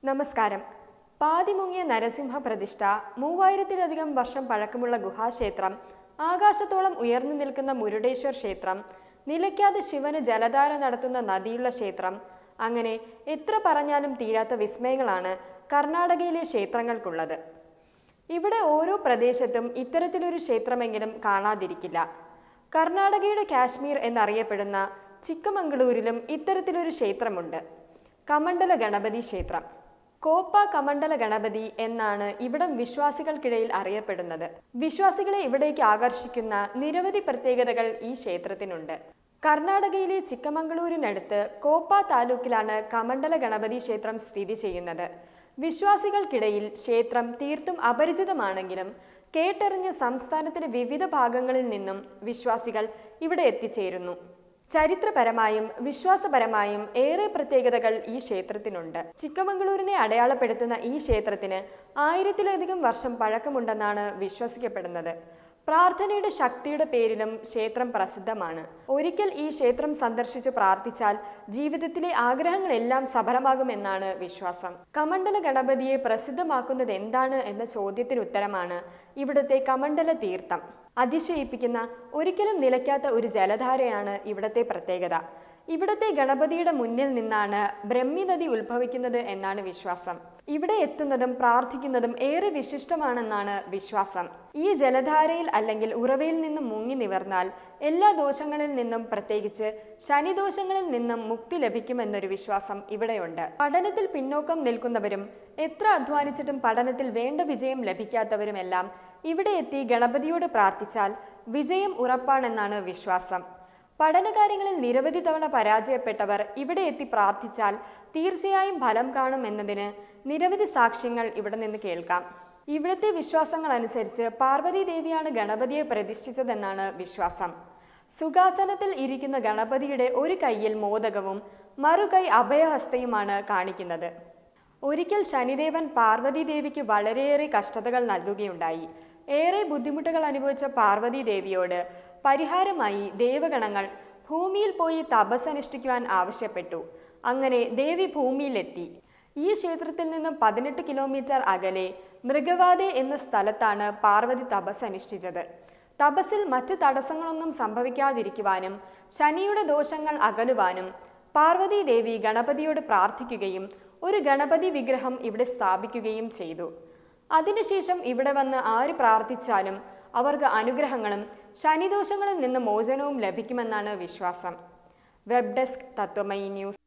നമസ്കാരം പാതിമുങ്ങിയ നരസിംഹ പ്രതിഷ്ഠ മൂവായിരത്തിലധികം വർഷം പഴക്കമുള്ള ഗുഹാക്ഷേത്രം ആകാശത്തോളം ഉയർന്നു നിൽക്കുന്ന മുരുടേശ്വർ ക്ഷേത്രം നിലയ്ക്കാതെ ശിവന് ജലധാര നടത്തുന്ന നദിയുള്ള ക്ഷേത്രം അങ്ങനെ എത്ര പറഞ്ഞാലും തീരാത്ത വിസ്മയങ്ങളാണ് കർണാടകയിലെ ക്ഷേത്രങ്ങൾക്കുള്ളത് ഇവിടെ ഓരോ പ്രദേശത്തും ഇത്തരത്തിലൊരു ക്ഷേത്രമെങ്കിലും കാണാതിരിക്കില്ല കർണാടകയുടെ കാശ്മീർ എന്നറിയപ്പെടുന്ന ചിക്കമംഗളൂരിലും ഇത്തരത്തിലൊരു ക്ഷേത്രമുണ്ട് കമണ്ഡല ഗണപതി ക്ഷേത്രം കോപ്പ കമണ്ഡല ഗണപതി എന്നാണ് ഇവിടം വിശ്വാസികൾക്കിടയിൽ അറിയപ്പെടുന്നത് വിശ്വാസികളെ ഇവിടേക്ക് ആകർഷിക്കുന്ന നിരവധി പ്രത്യേകതകൾ ഈ ക്ഷേത്രത്തിനുണ്ട് കർണാടകയിലെ ചിക്കമംഗളൂരിനടുത്ത് കോപ്പ താലൂക്കിലാണ് കമണ്ഡല ഗണപതി ക്ഷേത്രം സ്ഥിതി ചെയ്യുന്നത് വിശ്വാസികൾക്കിടയിൽ ക്ഷേത്രം തീർത്തും അപരിചിതമാണെങ്കിലും കേട്ടറിഞ്ഞ് സംസ്ഥാനത്തിന്റെ വിവിധ ഭാഗങ്ങളിൽ നിന്നും വിശ്വാസികൾ ഇവിടെ എത്തിച്ചേരുന്നു ചരിത്രപരമായും വിശ്വാസപരമായും ഏറെ പ്രത്യേകതകൾ ഈ ക്ഷേത്രത്തിനുണ്ട് ചിക്കമംഗളൂരിനെ അടയാളപ്പെടുത്തുന്ന ഈ ക്ഷേത്രത്തിന് ആയിരത്തിലധികം വർഷം പഴക്കമുണ്ടെന്നാണ് വിശ്വസിക്കപ്പെടുന്നത് പ്രാർത്ഥനയുടെ ശക്തിയുടെ പേരിലും ക്ഷേത്രം പ്രസിദ്ധമാണ് ഒരിക്കൽ ഈ ക്ഷേത്രം സന്ദർശിച്ച് പ്രാർത്ഥിച്ചാൽ ജീവിതത്തിലെ ആഗ്രഹങ്ങളെല്ലാം സഫലമാകുമെന്നാണ് വിശ്വാസം കമണ്ഡല ഗണപതിയെ പ്രസിദ്ധമാക്കുന്നത് എന്താണ് എന്ന ചോദ്യത്തിന് ഉത്തരമാണ് ഇവിടുത്തെ കമണ്ഡല തീർത്ഥം അതിശയിപ്പിക്കുന്ന ഒരിക്കലും നിലയ്ക്കാത്ത ഒരു ജലധാരയാണ് ഇവിടത്തെ പ്രത്യേകത ഇവിടത്തെ ഗണപതിയുടെ മുന്നിൽ നിന്നാണ് ബ്രഹ്മി നദി ഉത്ഭവിക്കുന്നത് എന്നാണ് വിശ്വാസം ഇവിടെ എത്തുന്നതും പ്രാർത്ഥിക്കുന്നതും ഏറെ വിശിഷ്ടമാണെന്നാണ് വിശ്വാസം ഈ ജലധാരയിൽ അല്ലെങ്കിൽ ഉറവയിൽ നിന്നും മുങ്ങി നിവർന്നാൽ എല്ലാ ദോഷങ്ങളിൽ നിന്നും പ്രത്യേകിച്ച് ശനിദോഷങ്ങളിൽ നിന്നും മുക്തി ലഭിക്കുമെന്നൊരു വിശ്വാസം ഇവിടെയുണ്ട് പഠനത്തിൽ പിന്നോക്കം നിൽക്കുന്നവരും എത്ര അധ്വാനിച്ചിട്ടും പഠനത്തിൽ വേണ്ട വിജയം ലഭിക്കാത്തവരുമെല്ലാം ഇവിടെ എത്തി ഗണപതിയോട് പ്രാർത്ഥിച്ചാൽ വിജയം ഉറപ്പാണെന്നാണ് വിശ്വാസം പഠനകാര്യങ്ങളിൽ നിരവധി തവണ പരാജയപ്പെട്ടവർ ഇവിടെ എത്തി പ്രാർത്ഥിച്ചാൽ തീർച്ചയായും ഫലം കാണും എന്നതിന് നിരവധി സാക്ഷ്യങ്ങൾ ഇവിടെ നിന്ന് കേൾക്കാം ഇവിടുത്തെ വിശ്വാസങ്ങൾ അനുസരിച്ച് പാർവതി ദേവിയാണ് ഗണപതിയെ പ്രതിഷ്ഠിച്ചതെന്നാണ് വിശ്വാസം സുഖാസനത്തിൽ ഇരിക്കുന്ന ഗണപതിയുടെ ഒരു കൈയിൽ മോദകവും മറുകൈ അഭയഹസ്തയുമാണ് കാണിക്കുന്നത് ഒരിക്കൽ ശനിദേവൻ പാർവതി ദേവിക്ക് വളരെയേറെ കഷ്ടതകൾ നൽകുകയുണ്ടായി ഏറെ ബുദ്ധിമുട്ടുകൾ അനുഭവിച്ച പാർവതി ദേവിയോട് പരിഹാരമായി ദേവഗണങ്ങൾ ഭൂമിയിൽ പോയി തപസ്സനുഷ്ഠിക്കുവാൻ ആവശ്യപ്പെട്ടു അങ്ങനെ ദേവി ഭൂമിയിലെത്തി ഈ ക്ഷേത്രത്തിൽ നിന്നും പതിനെട്ട് കിലോമീറ്റർ അകലെ മൃഗവാദെ എന്ന സ്ഥലത്താണ് പാർവതി തപസ് അനുഷ്ഠിച്ചത് തപസ്സിൽ മറ്റ് തടസ്സങ്ങളൊന്നും സംഭവിക്കാതിരിക്കുവാനും ശനിയുടെ ദോഷങ്ങൾ അകലുവാനും പാർവതി ദേവി ഗണപതിയോട് പ്രാർത്ഥിക്കുകയും ഒരു ഗണപതി വിഗ്രഹം ഇവിടെ സ്ഥാപിക്കുകയും ചെയ്തു അതിനുശേഷം ഇവിടെ വന്ന് ആര് പ്രാർത്ഥിച്ചാലും അവർക്ക് അനുഗ്രഹങ്ങളും ശനിദോഷങ്ങളിൽ നിന്ന് മോചനവും ലഭിക്കുമെന്നാണ് വിശ്വാസം വെബ് ഡെസ്ക് തത്വമയി ന്യൂസ്